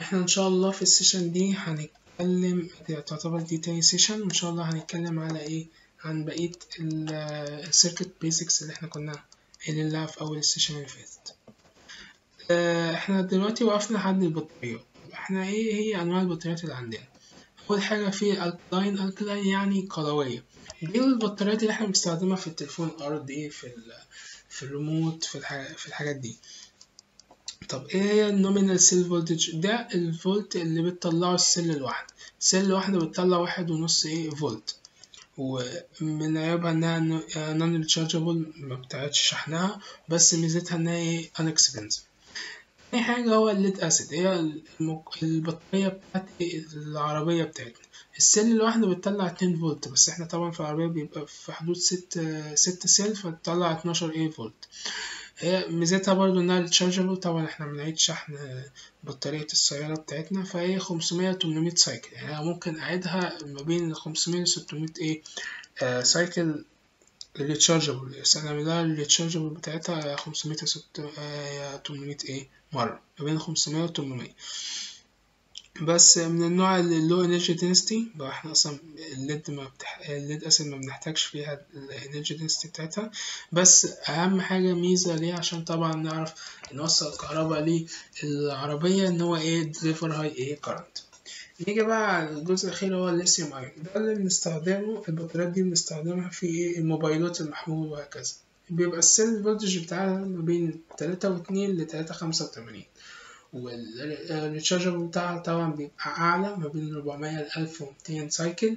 احنا ان شاء الله في السيشن دي هنتكلم تعتبر دي تاني سيشن وان شاء الله هنتكلم على ايه عن بقية السيركت بيزكس اللي احنا كنا قايلين لها في اول السيشن اللي فاتت اه احنا دلوقتي وقفنا لحد البطاريات احنا ايه هي انواع البطاريات اللي عندنا اول حاجة في الكلاين الكلاين يعني قلوية دي البطاريات اللي احنا بنستخدمها في التليفون الارضي في في الريموت في, الحاجة في الحاجات دي طب ايه هي النومينال سيل فولتج ده الفولت اللي بتطلعه السيل الواحدة السيل الواحدة بتطلع واحد ونص ايه فولت ومن عيوبها انها نون ريتشارجبل ما بتاعتش شحنها بس ميزتها انها ايه انكسبنسيف تاني حاجة هو الليد أسيد هي البطارية بتاعت العربية بتاعتنا السيل الواحدة بتطلع اتنين فولت بس احنا طبعا في العربية بيبقى في حدود ست ست سيل فتطلع اتناشر ايه فولت هي ميزتها برضو انها ريتشارجبل طبعا احنا بنعيد شحن بطارية السيارة بتاعتنا فهي خمسمية تمنمية سايكل يعني أنا ممكن أعيدها ما بين خمسمية لستمية ايه آه سايكل الريتشارجبل استخدم لها الريتشارجبل بتاعتها خمسمية تمنمية ايه مرة ما بين خمسمية وتمنمية بس من النوع اللو انرجي دينستي احنا اصلا الليد ما بتح... الليد اسيد ما بنحتاجش فيها الانرجي دينستي بتاعتها بس اهم حاجه ميزه ليه عشان طبعا نعرف نوصل الكهرباء للعربيه ان هو ايه ديليفر هاي ايه كارنت نيجي بقى على الجزء الاخير هو الليثيوم ايون ده اللي بنستخدمه البطاريات دي بنستخدمها في ايه الموبايلات المحمول وهكذا بيبقى السيل فولتج بتاعها ما بين تلاتة واتنين لتلاتة خمسة وتمانين والريتشارجبل بتاعها طبعا بيبقى أعلى ما بين 400 ل 1200 سايكل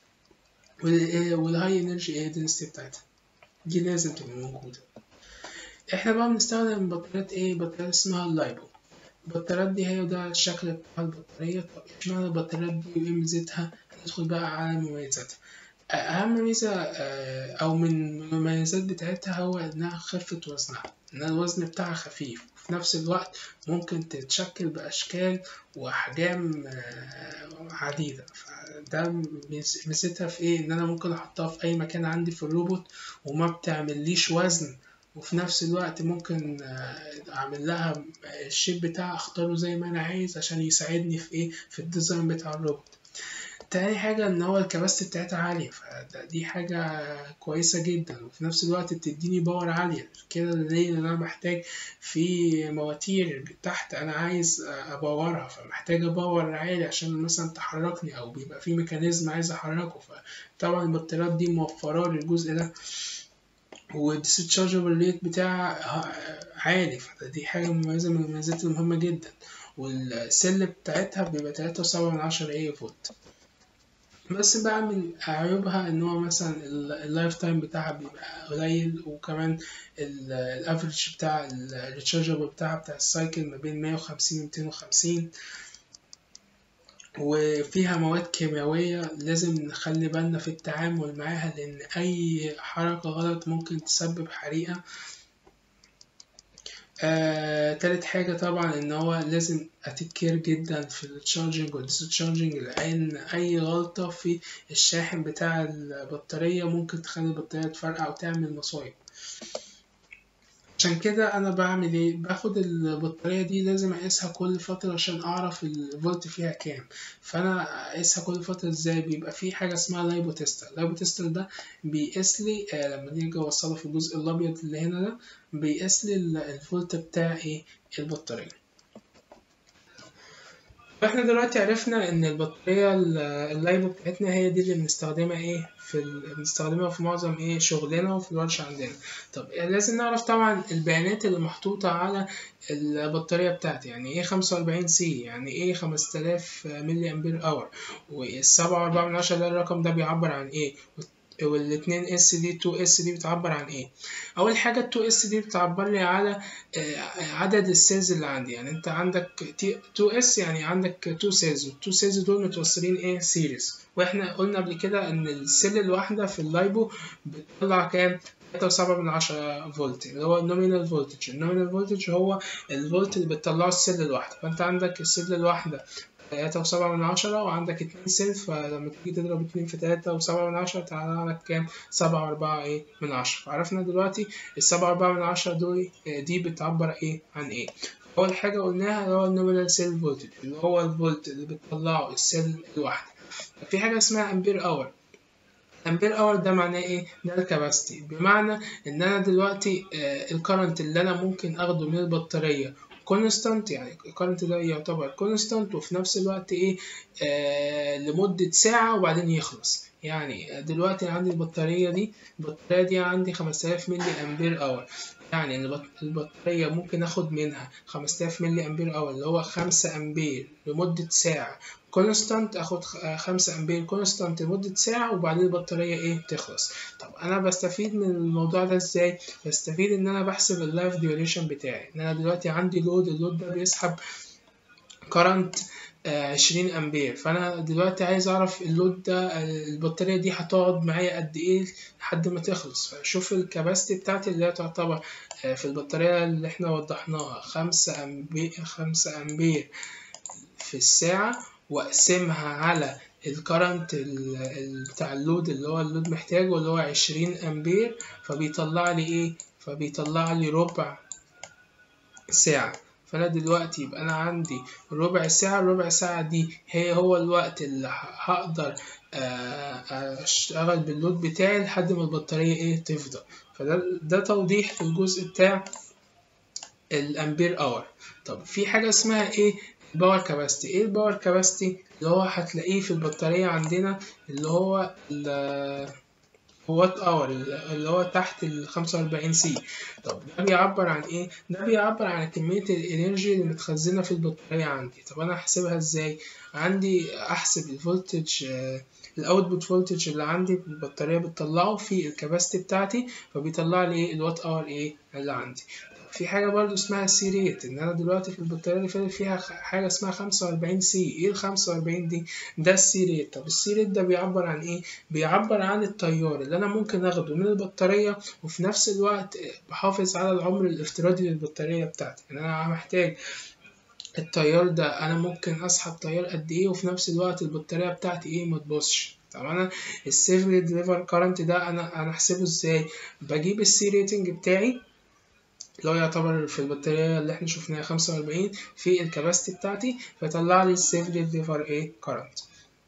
والهاي انرجي ايه دنسيتي بتاعتها دي لازم تبقى موجودة احنا بقى بنستخدم بطاريات ايه بطاريات اسمها اللايبو البطاريات دي هي ده الشكل بتاع البطارية طب اشمعنى البطاريات دي وايه ميزتها ندخل بقى على مميزاتها أهم ميزة أو من المميزات بتاعتها هو إنها خفة وزنها إن الوزن بتاعها خفيف في نفس الوقت ممكن تتشكل بأشكال وأحجام عديدة فده ميزتها في إيه إن أنا ممكن أحطها في أي مكان عندي في الروبوت وما بتعمليش وزن وفي نفس الوقت ممكن أعمل لها الشيب بتاعها أختاره زي ما أنا عايز عشان يساعدني في إيه في الديزاين بتاع الروبوت تاني حاجة إن هو الكباستي بتاعتها عالية فدي حاجة كويسة جدا وفي نفس الوقت بتديني باور عالية كده ليه أنا محتاج في مواتير تحت أنا عايز أبورها فمحتاجة باور عالي عشان مثلا تحركني أو بيبقى في ميكانيزم عايز أحركه فطبعا البطاريات دي موفرة لي الجزء ده والديسشارجبل ريت بتاعها عالي فدي حاجة مميزة من المميزات المهمة جدا والسل بتاعتها بيبقى تلاتة وسبعة من عشرة ايه فولت بس بقى من عيوبها ان هو مثلا اللايف تايم بتاعها بيبقى قليل وكمان الافريج بتاع الريتشارجبل بتاعها بتاع السايكل ما بين مية وخمسين وميتين وخمسين وفيها مواد كيميائية لازم نخلي بالنا في التعامل معاها لأن أي حركة غلط ممكن تسبب حريقة آه، تالت حاجة طبعا إن هو لازم أتكير جدا في التشارجنج والديسشارجنج لأن أي غلطة في الشاحن بتاع البطارية ممكن تخلي البطارية تفرقع أو تعمل مصايب عشان كده أنا بعمل إيه باخد البطارية دي لازم أقيسها كل فترة عشان أعرف الفولت فيها كام فأنا أقيسها كل فترة إزاي بيبقى في حاجة اسمها لايبو تيستر لايبو تيستر ده بيقيس لي آه لما نيجي أوصله في الجزء الأبيض اللي هنا ده بيقيس لي الفولت بتاع إيه البطارية فاحنا دلوقتي عرفنا ان البطارية اللايبو بتاعتنا هي دي اللي بنستخدمها ايه في ال... بنستخدمها في معظم ايه شغلنا وفي الورشة عندنا طب لازم نعرف طبعا البيانات اللي محطوطة على البطارية بتاعتي يعني ايه خمسة وأربعين سي يعني ايه خمسة آلاف ملي أمبير أور والسبعة وأربعة من عشرة ده الرقم ده بيعبر عن ايه والاتنين اس دي 2 اس دي بتعبر عن ايه اول حاجه 2 اس دي بتعبر لي على عدد السيلز اللي عندي يعني انت عندك 2 اس يعني عندك 2 سيلز وال 2 سيلز دول متوصلين ايه سيريز واحنا قلنا قبل كده ان السيل الواحده في اللايبو بتطلع كام 3.7 من 10 فولت اللي هو النومينال فولتج النومينال فولتج هو الفولت اللي بتطلعه السيل الواحده فانت عندك السيل الواحده تلاتة وسبعة من عشرة وعندك اتنين سيل فلما تيجي تضرب اتنين في تلاتة وسبعة من عشرة تعالى لك كام سبعة وأربعة ايه من عشرة فعرفنا دلوقتي السبعة وأربعة من عشرة دول دي بتعبر ايه عن ايه اول حاجه قلناها اللي هو النومينال سيل فولتج اللي هو الفولت اللي بتطلعه السيل الواحده في حاجه اسمها امبير اور امبير اور ده معناه ايه ده الكباستي بمعنى ان انا دلوقتي آه الكرنت اللي انا ممكن اخده من البطاريه كونستانت يعني الكرنت ده يعتبر كونستانت وفي نفس الوقت ايه آه لمدة ساعة وبعدين يخلص يعني دلوقتي عندي البطارية دي البطارية دي عندي 5000 ملي أمبير أور يعني البطارية ممكن آخد منها 5000 ملي أمبير أور اللي هو 5 أمبير لمدة ساعة كونستانت اخد 5 امبير كونستانت لمدة ساعة وبعدين البطارية ايه تخلص طب انا بستفيد من الموضوع ده ازاي بستفيد ان انا بحسب اللايف ديوريشن بتاعي ان انا دلوقتي عندي لود اللود ده بيسحب كرنت 20 امبير فانا دلوقتي عايز اعرف اللود ده البطاريه دي هتقعد معايا قد ايه لحد ما تخلص فاشوف الكباستي بتاعتي اللي هي تعتبر في البطاريه اللي احنا وضحناها 5 امبير 5 امبير في الساعه واقسمها على الكرنت بتاع اللود اللي هو اللود محتاجه اللي هو 20 امبير فبيطلع لي ايه فبيطلع لي ربع ساعه فانا دلوقتي يبقى انا عندي ربع ساعة الربع ساعة دي هي هو الوقت اللي هقدر اشتغل باللود بتاعي لحد ما البطارية ايه تفضى فده ده توضيح للجزء بتاع الامبير اور طب في حاجة اسمها ايه الباور كاباستي ايه الباور كاباستي اللي هو هتلاقيه في البطارية عندنا اللي هو وات اور اللي هو تحت ال 45 سي طب ده بيعبر عن ايه ده بيعبر عن كميه الانرجي اللي متخزنه في البطاريه عندي طب انا هحسبها ازاي عندي احسب الفولتج الاوتبوت فولتج اللي عندي البطاريه بتطلعه في الكباستي بتاعتي فبيطلع لي ايه الوات اور ايه اللي عندي في حاجة برضو اسمها السي ريت إن أنا دلوقتي في البطارية اللي فاتت فيها حاجة اسمها خمسة وأربعين سي إيه الخمسة وأربعين دي؟ ده السي ريت طب السي ريت ده بيعبر عن إيه؟ بيعبر عن التيار اللي أنا ممكن أخده من البطارية وفي نفس الوقت بحافظ على العمر الافتراضي للبطارية بتاعتي إن أنا محتاج التيار ده أنا ممكن أسحب تيار قد إيه وفي نفس الوقت البطارية بتاعتي إيه متبوظش طب انا السيف ديليفر كارنت ده انا انا احسبه ازاي بجيب السي ريتنج بتاعي اللي هو يعتبر في البطارية اللي احنا شفناها خمسة وأربعين في الكباستي بتاعتي فيطلع لي السيف ديليفر ايه كارنت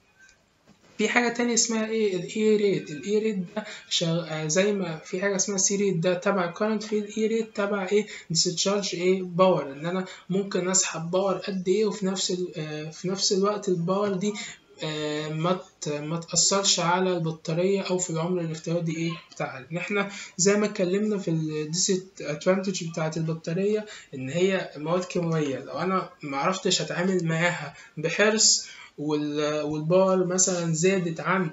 في حاجة تانية اسمها ايه الاي ريت الاي ريت ده شغ... زي ما في حاجة اسمها سي ريت ده تبع الكارنت في الاي ريت تبع ايه ديسشارج ايه باور ان انا ممكن اسحب باور قد ايه وفي نفس ال... في نفس الوقت الباور دي ما ما تأثرش على البطارية أو في العمر الافتراضي إيه بتاعها إن إحنا زي ما اتكلمنا في الديس ادفانتج بتاعة البطارية إن هي مواد كيماوية لو أنا معرفتش أتعامل معاها بحرص والباور مثلا زادت عن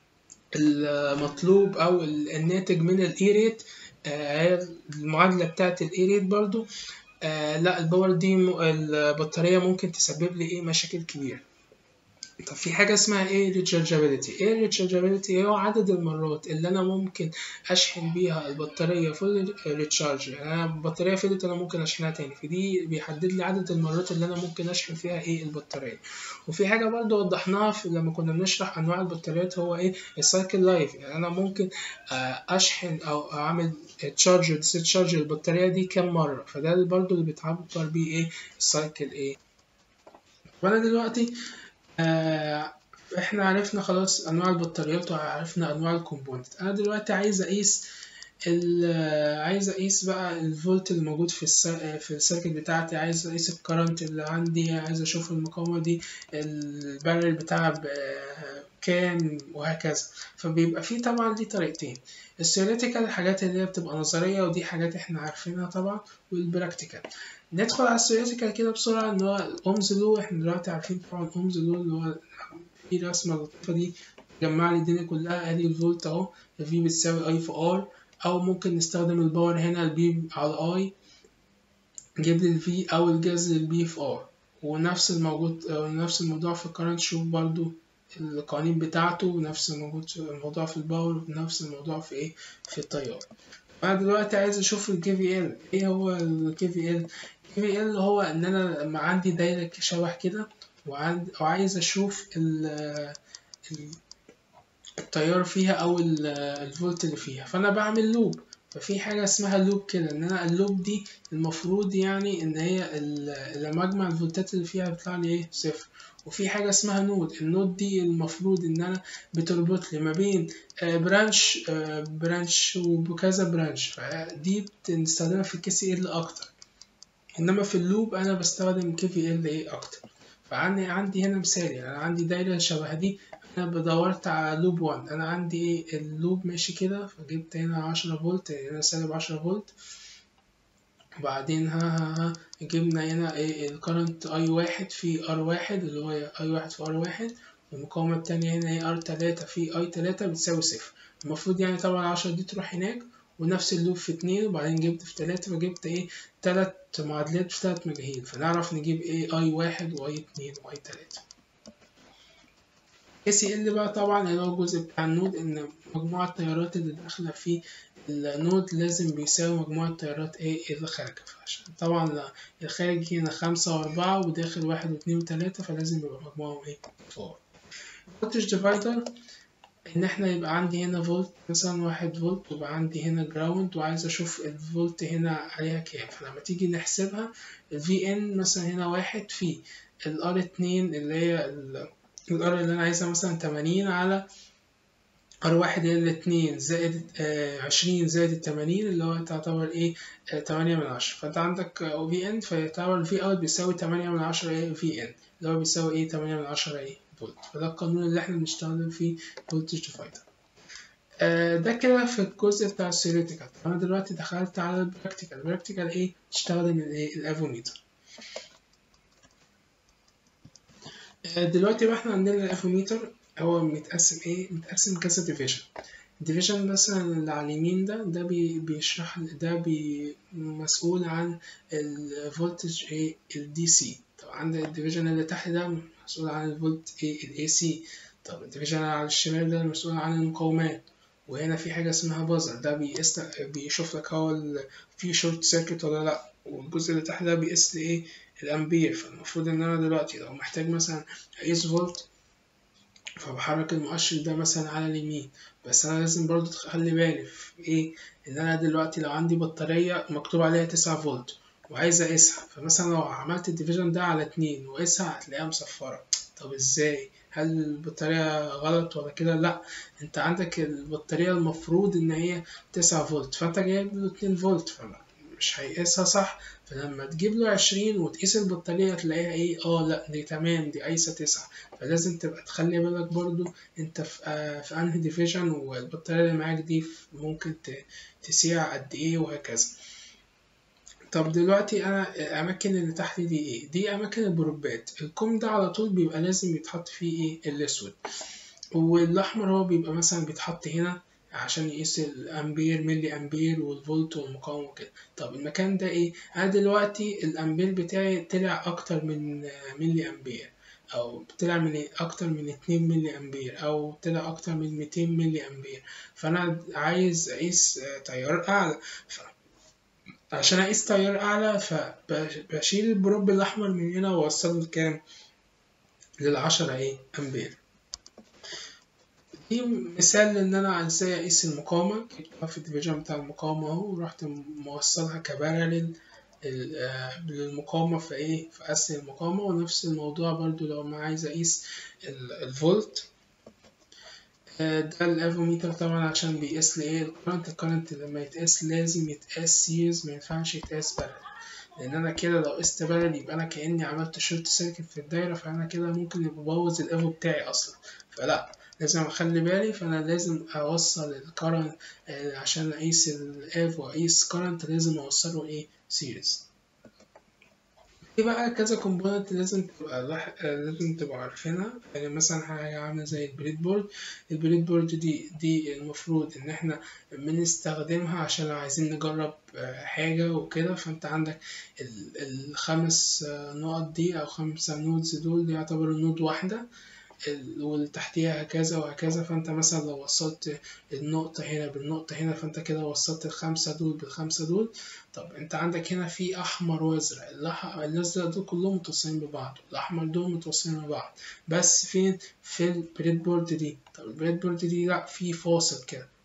المطلوب أو الناتج من الإي ريت المعادلة بتاعة الإي ريت برضو لا الباور دي البطارية ممكن تسبب لي إيه مشاكل كبيرة طب في حاجة اسمها ايه rechargeability ايه rechargeability هو عدد المرات اللي انا ممكن اشحن بيها البطارية فول ريتشارج يعني انا البطارية فضت انا ممكن اشحنها تاني فدي بيحدد لي عدد المرات اللي انا ممكن اشحن فيها ايه البطارية وفي حاجة برضو وضحناها في لما كنا بنشرح انواع البطاريات هو ايه السايكل لايف يعني انا ممكن اشحن او اعمل تشارج وديسشارج البطارية دي كام مرة فده برضو اللي بتعبر بيه ايه السايكل ايه وانا دلوقتي آه احنا عرفنا خلاص انواع البطاريات وعرفنا انواع الكومبوننت انا دلوقتي عايز اقيس عايز اقيس بقى الفولت اللي موجود في في السيركت بتاعتي عايز اقيس الكرنت اللي عندي عايز اشوف المقاومه دي البارل بتاعها كام وهكذا فبيبقى في طبعا دي طريقتين الثيوريتيكال الحاجات اللي هي بتبقى نظريه ودي حاجات احنا عارفينها طبعا والبراكتيكال ندخل على الثيوريتيكال كده بسرعه ان هو الاومز لو احنا دلوقتي عارفين طبعا الاومز لو اللي هو في رسمه اللطيفه دي جمع لي الدنيا كلها ادي الفولت اهو في بتساوي اي في ار او ممكن نستخدم الباور هنا البي على اي جيب لي الفي او الجذر البي في ار ونفس الموجود نفس الموضوع في الكرنت شوف برضو القوانين بتاعته ونفس الموجود الموضوع في الباور ونفس الموضوع في ايه في التيار انا دلوقتي عايز اشوف الكي في ال ايه هو الكي في ال الكي في ال هو ان انا لما عندي دايره شبه كده وعايز اشوف ال التيار فيها او الفولت اللي فيها فانا بعمل لوب ففي حاجة اسمها لوب كده ان انا اللوب دي المفروض يعني ان هي ال- لما اجمع الفولتات اللي فيها بيطلع لي ايه صفر وفي حاجة اسمها نود النود دي المفروض ان انا بتربط لي ما بين برانش برانش وكذا برانش فدي بنستخدمها في الكي سي ال اكتر انما في اللوب انا بستخدم كي في ال ايه اكتر فعندي عندي هنا مثال يعني انا عندي دايرة شبه دي انا بدورت على لوب 1 انا عندي ايه اللوب ماشي كده فجبت هنا 10 فولت هنا سالب 10 فولت وبعدين ها ها ها جبنا هنا ايه الكرنت اي واحد في ار واحد اللي هو اي واحد في ار واحد والمقاومة التانية هنا هي ار تلاتة في اي تلاتة بتساوي صفر المفروض يعني طبعا العشرة دي تروح هناك ونفس اللوب في اتنين وبعدين جبت في تلاتة فجبت ايه تلات معادلات في تلات مجاهيل فنعرف نجيب ايه اي واحد واي اتنين واي تلاتة اي سي ال بقى طبعا اللي هو الجزء بتاع النود ان مجموع التيارات اللي داخلة في النود لازم بيساوي مجموع التيارات ايه اللي خارجة فعشان طبعا الخارج هنا خمسة وأربعة وداخل واحد واتنين وتلاتة فلازم يبقى مجموعهم ايه فور فولتج ديفايدر ان احنا يبقى عندي هنا فولت مثلا واحد فولت ويبقى عندي هنا جراوند وعايز اشوف الفولت هنا عليها كام فلما تيجي نحسبها ال VN مثلا هنا واحد في ال R اتنين اللي هي ال R اللي انا عايزها مثلا تمانين على R واحد هي الاتنين زائد عشرين زائد التمانين اللي هو تعتبر ايه تمانية من عشرة فانت عندك VN فيعتبر ال V out بيساوي تمانية من عشرة ايه VN اللي هو بيساوي ايه تمانية من عشرة ايه فولت فده القانون اللي احنا بنستخدم فيه فولتج ديفايدر آه ده كده في الجزء بتاع الثيوريتيكال انا دلوقتي دخلت على البراكتيكال البراكتيكال ايه تستخدم الايه الافوميتر آه دلوقتي بقى احنا عندنا الافوميتر هو متقسم ايه متقسم كذا ديفيجن الديفيجن مثلا اللي على اليمين ده ده بي بيشرح ده بي مسؤول عن الفولتج ايه الدي سي طب عندك الديفيجن اللي تحت ده مسؤول عن الفولت ايه الاي سي طب الديفيجن على الشمال ده مسؤول عن المقاومات وهنا في حاجة اسمها بازر ده بيقيس بيشوف لك هو في شورت سيركت ولا لأ والجزء اللي تحت ده بيقيس لي ايه الأمبير فالمفروض إن أنا دلوقتي لو محتاج مثلا أقيس فولت فبحرك المؤشر ده مثلا على اليمين بس أنا لازم برضو تخلي بالي في ايه إن أنا دلوقتي لو عندي بطارية مكتوب عليها تسعة فولت وعايز أقيسها فمثلا لو عملت الديفيجن ده على اتنين وقيسها هتلاقيها مصفرة طب ازاي هل البطارية غلط ولا كده لا انت عندك البطارية المفروض ان هي تسعة فولت فانت جايب له اتنين فولت فمش هيقيسها صح فلما تجيب له عشرين وتقيس البطارية تلاقيها ايه اه لا دي تمام دي قايسة تسعة فلازم تبقى تخلي بالك برضو انت في آه في انهي ديفيجن والبطارية اللي معاك دي ممكن تسيع قد ايه وهكذا طب دلوقتي انا الاماكن اللي تحت دي ايه دي اماكن البروبات الكوم ده على طول بيبقى لازم يتحط فيه ايه الاسود والاحمر هو بيبقى مثلا بيتحط هنا عشان يقيس الامبير ملي امبير والفولت والمقاومه وكده طب المكان ده ايه انا دلوقتي الامبير بتاعي طلع اكتر من ملي امبير او طلع من اكتر من 2 ملي امبير او طلع اكتر من 200 ملي امبير فانا عايز اقيس تيار اعلى ف... عشان اقيس تيار اعلى فبشيل البروب الاحمر من هنا واوصله لكام للعشرة ايه امبير دي مثال ان انا ازاي اقيس المقاومة جبتها في الديفيجن بتاع المقاومة اهو ورحت موصلها كبارلل للمقاومة في ايه في قياس المقاومة ونفس الموضوع برضو لو ما عايز اقيس الفولت ده الافوميتر طبعا عشان بيقيس لي ايه الكرنت الكرنت لما يتقاس لازم يتقاس سيريز ما ينفعش يتقاس بارل لان انا كده لو قست بارل يبقى انا كاني عملت شورت سيركت في الدايره فانا كده ممكن يبوظ الافو بتاعي اصلا فلا لازم اخلي بالي فانا لازم اوصل الكرنت عشان اقيس الاف واقيس كرنت لازم اوصله ايه سيريز في بقى كذا كومبوننت لازم تبقى لح... لازم تبقى عارفينها يعني مثلا حاجة عاملة زي البريد بورد البريد بورد دي دي المفروض إن إحنا بنستخدمها عشان لو عايزين نجرب حاجة وكده فأنت عندك الخمس نقط دي أو خمسة نودز دول يعتبروا نود واحدة واللي تحتيها هكذا وهكذا فانت مثلا لو وصلت النقطة هنا بالنقطة هنا فانت كده وصلت الخمسة دول بالخمسة دول طب انت عندك هنا في احمر وازرق الازرق دول كلهم متوصلين ببعض الاحمر دول متوصلين ببعض بس فين في البريد بورد دي طب البريد بورد دي لا في فاصل كده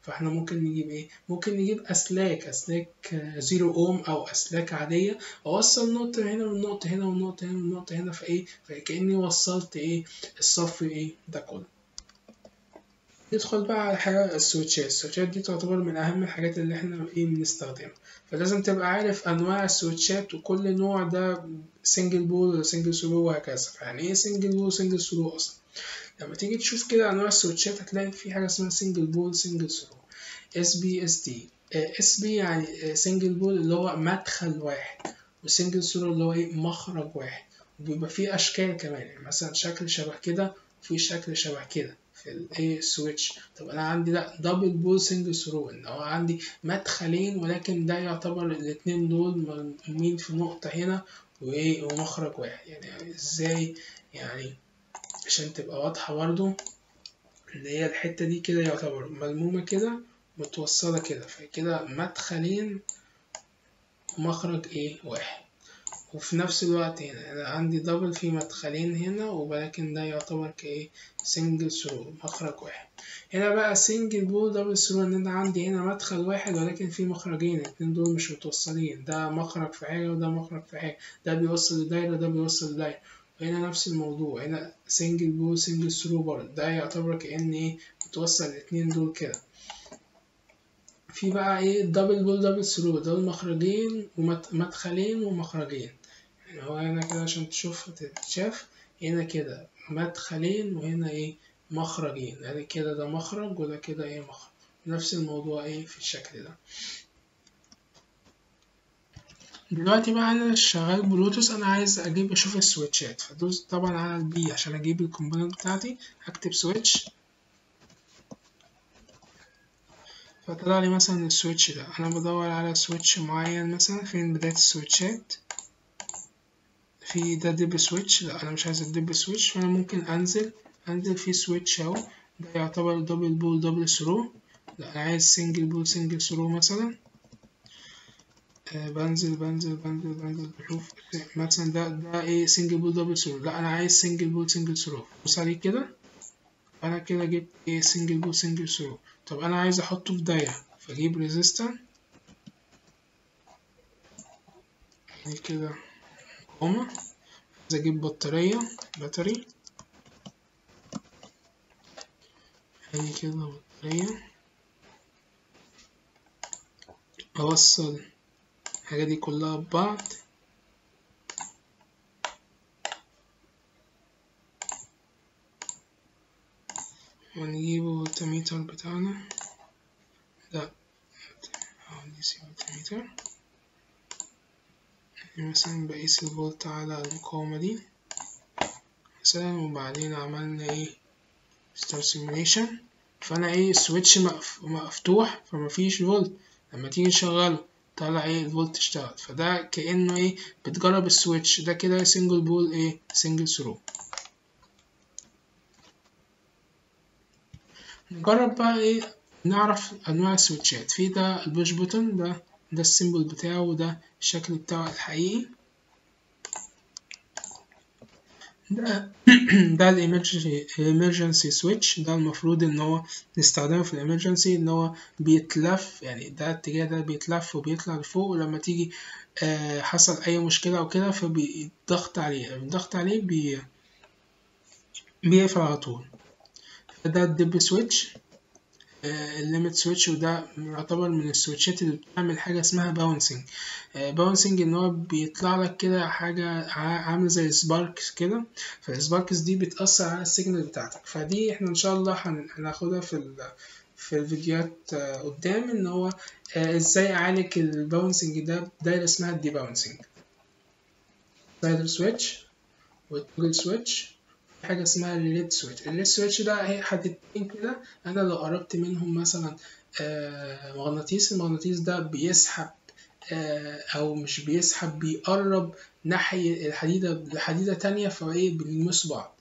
فاحنا ممكن نجيب ايه ممكن نجيب اسلاك اسلاك زيرو اوم او اسلاك عاديه اوصل نقطه هنا والنقطه هنا والنقطه هنا والنقطه هنا فايه فكاني وصلت ايه الصف ايه ده كله ندخل بقى على حاجة السويتشات السويتشات دي تعتبر من أهم الحاجات اللي احنا ايه بنستخدمها فلازم تبقى عارف أنواع السويتشات وكل نوع ده سنجل بول ولا سنجل ثرو وهكذا يعني ايه سنجل بول وسنجل ثرو أصلا لما تيجي تشوف كده أنواع السويتشات هتلاقي في حاجة اسمها سنجل بول سنجل ثرو اس بي اس دي اس بي يعني سنجل بول اللي هو مدخل واحد وسنجل ثرو اللي هو ايه مخرج واحد وبيبقى فيه أشكال كمان يعني مثلا شكل شبه كده وفي شكل شبه كده في الايه سويتش طب انا عندي لا دبل بول سنجل ثرو ان هو عندي مدخلين ولكن ده يعتبر الاتنين دول مرمين في نقطة هنا وايه ومخرج واحد يعني ازاي يعني عشان تبقى واضحة برضو اللي هي الحتة دي كده يعتبر ملمومة كده متوصلة كده فكده مدخلين ومخرج ايه واحد وفي نفس الوقت هنا أنا عندي دبل في مدخلين هنا ولكن ده يعتبر كإيه سنجل ثرو مخرج واحد هنا بقى سنجل بول دبل ثرو إن أنا عندي هنا مدخل واحد ولكن في مخرجين الاتنين دول مش متوصلين ده مخرج في حاجة وده مخرج في حاجة ده بيوصل لدايرة ده بيوصل لدايرة وهنا نفس الموضوع هنا سنجل بول سنجل ثرو برضه ده يعتبر كأن إيه متوصل الاتنين دول كده في بقى ايه دبل بول دبل ثرو دول مخرجين ومدخلين ومخرجين يعني هو هنا كده عشان تشوف تتشاف هنا كده مدخلين وهنا ايه مخرجين يعني كده ده مخرج وده كده ايه مخرج نفس الموضوع ايه في الشكل ده دلوقتي بقى انا شغال بلوتوث انا عايز اجيب اشوف السويتشات فدوس طبعا على البي عشان اجيب الكومبوننت بتاعتي هكتب سويتش فطلع لي مثلا السويتش ده انا بدور على سويتش معين مثلا فين بداية السويتشات في ده دب سويتش لا انا مش عايز الدب سويتش فانا ممكن انزل انزل في سويتش اهو ده يعتبر دبل بول دبل ثرو لا انا عايز سنجل بول سنجل ثرو مثلا آه بنزل بنزل بنزل بنزل بشوف مثلا ده ده ايه سنجل بول دبل ثرو لا انا عايز سنجل بول سنجل ثرو بص عليه كده انا كده جبت ايه سنجل بول سنجل ثرو طب انا عايز احطه في دايره فاجيب ريزيستور كده مقاومة عايز اجيب بطارية باتري ادي كده بطارية اوصل الحاجات دي كلها ببعض ونجيب التميتر بتاعنا لا اهو دي سي التميتر مثلا بقيس الفولت على المقاومة دي مثلا وبعدين عملنا ايه ستار سيميوليشن فانا ايه السويتش مفتوح فمفيش فولت لما تيجي تشغله طلع ايه الفولت اشتغل فده كأنه ايه بتجرب السويتش ده كده سنجل بول ايه سنجل ثرو نجرب بقى ايه نعرف انواع السويتشات في ده البوش بوتون ده ده السيمبل بتاعه وده الشكل بتاعه الحقيقي ده ده الامرجنسي سويتش ده المفروض ان هو نستخدمه في الامرجنسي ان هو بيتلف يعني ده الاتجاه ده بيتلف وبيطلع لفوق ولما تيجي آه حصل اي مشكله او كده فبيضغط عليه الضغط عليه بي بيقفل على طول فده الدب سويتش الليميت سويتش وده يعتبر من السويتشات اللي بتعمل حاجه اسمها باونسنج باونسنج ان هو بيطلع لك كده حاجه عامله زي سباركس كده فالسباركس دي بتاثر على السيجنال بتاعتك فدي احنا ان شاء الله هناخدها في في الفيديوهات قدام ان هو ازاي اعالج الباونسنج ده دايره اسمها الدي باونسنج سلايدر سويتش والتوجل سويتش حاجة اسمها الليد سويتش الليد سويتش ده هي حدتين كده أنا لو قربت منهم مثلا آه مغناطيس المغناطيس ده بيسحب آه أو مش بيسحب بيقرب ناحية الحديدة لحديدة تانية فإيه بيلمسوا بعض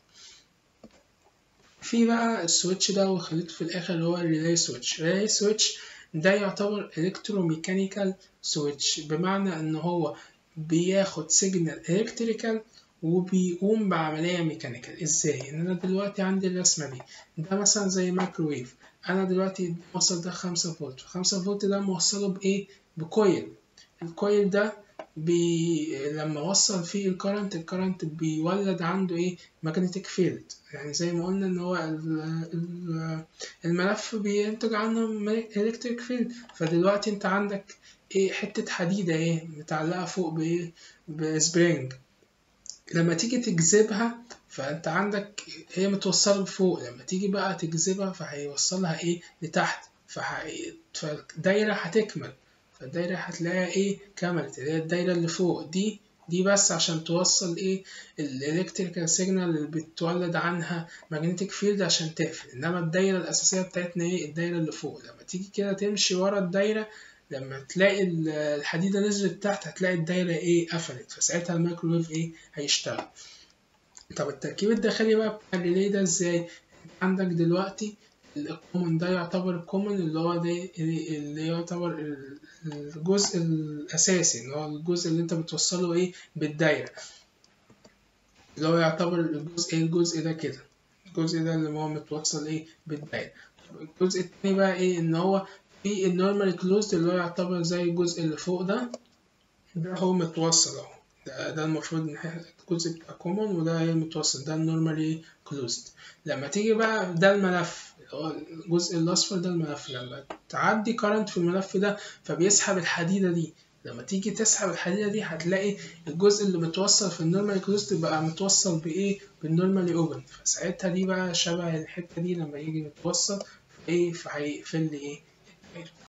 في بقى السويتش ده وخليته في الآخر اللي هو الريلاي سويتش الريلاي سويتش ده يعتبر الكتروميكانيكال سويتش بمعنى إن هو بياخد سيجنال إلكتريكال وبيقوم بعملية ميكانيكال ازاي ان انا دلوقتي عندي الرسمة دي ده مثلا زي مايكروويف انا دلوقتي موصل ده خمسة فولت خمسة فولت ده موصله بايه بكويل الكويل ده بي... لما وصل فيه الكرنت الكرنت بيولد عنده ايه ماجنتيك فيلد يعني زي ما قلنا ان هو ال... ال... الملف بينتج عنه الكتريك فيلد فدلوقتي انت عندك ايه حتة حديدة ايه متعلقة فوق بايه بسبرينج لما تيجي تجذبها فانت عندك هي متوصلة لفوق لما تيجي بقى تجذبها فهيوصلها ايه لتحت فهي... فالدايرة هتكمل فالدايرة هتلاقيها ايه كملت اللي هي الدايرة اللي فوق دي دي بس عشان توصل ايه الالكتريكال سيجنال اللي بتولد عنها ماجنتيك فيلد عشان تقفل انما الدايرة الاساسية بتاعتنا ايه الدايرة اللي فوق لما تيجي كده تمشي ورا الدايرة لما تلاقي الحديدة نزلت تحت هتلاقي الدايرة ايه قفلت فساعتها الميكروويف ايه هيشتغل طب التركيب الداخلي بقى بتاع الريلي ده ازاي عندك دلوقتي الكومن ده يعتبر الكومن اللي هو ده اللي يعتبر الجزء الأساسي اللي هو الجزء اللي أنت بتوصله إيه بالدايرة اللي هو يعتبر الجزء إيه الجزء ده كده الجزء ده اللي هو متوصل إيه بالدايرة الجزء التاني بقى إيه إن هو في النورمال كلوزد اللي هو يعتبر زي الجزء اللي فوق ده ده هو متوصل أهو ده, ده المفروض إن الجزء بتاع كومن وده إيه متوصل ده النورمالي كلوزد لما تيجي بقى ده الملف هو الجزء الأصفر ده الملف لما تعدي كارنت في الملف ده فبيسحب الحديدة دي لما تيجي تسحب الحديدة دي هتلاقي الجزء اللي متوصل في النورمال كلوزد بقى متوصل بإيه؟ بالنورمالي أوبن فساعتها دي بقى شبه الحتة دي لما يجي متوصل فإيه فهيقفل لي إيه؟